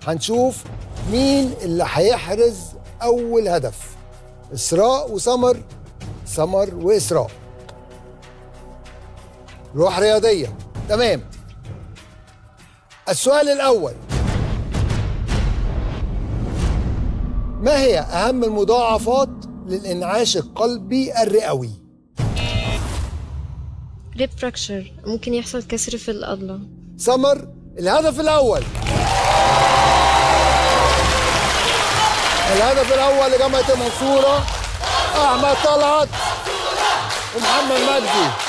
هنشوف مين اللي هيحرز اول هدف اسراء وسمر سمر واسراء روح رياضيه تمام السؤال الاول ما هي اهم المضاعفات للانعاش القلبي الرئوي ريب فراكشر ممكن يحصل كسر في العضلة سمر الهدف الاول الهدف الاول لجامعه المنصوره احمد طلعت ومحمد مجدي